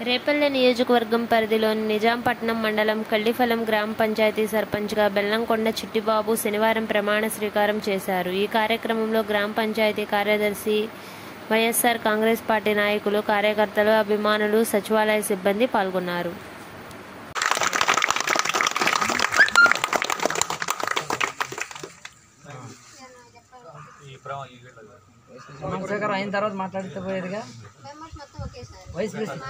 రేపల్లె నియోజకవర్గం పరిధిలోని నిజాంపట్నం మండలం కల్లిఫలం గ్రామ పంచాయతీ సర్పంచ్గా బెల్లంకొండ చిట్టిబాబు శనివారం ప్రమాణ స్వీకారం చేశారు ఈ కార్యక్రమంలో గ్రామ పంచాయతీ కార్యదర్శి వైఎస్ఆర్ కాంగ్రెస్ పార్టీ నాయకులు కార్యకర్తలు అభిమానులు సచివాలయ సిబ్బంది పాల్గొన్నారు చంద్రశేఖర్ అయిన తర్వాత మాట్లాడితే పోయేదిగా వైస్ ప్రెసిడెంట్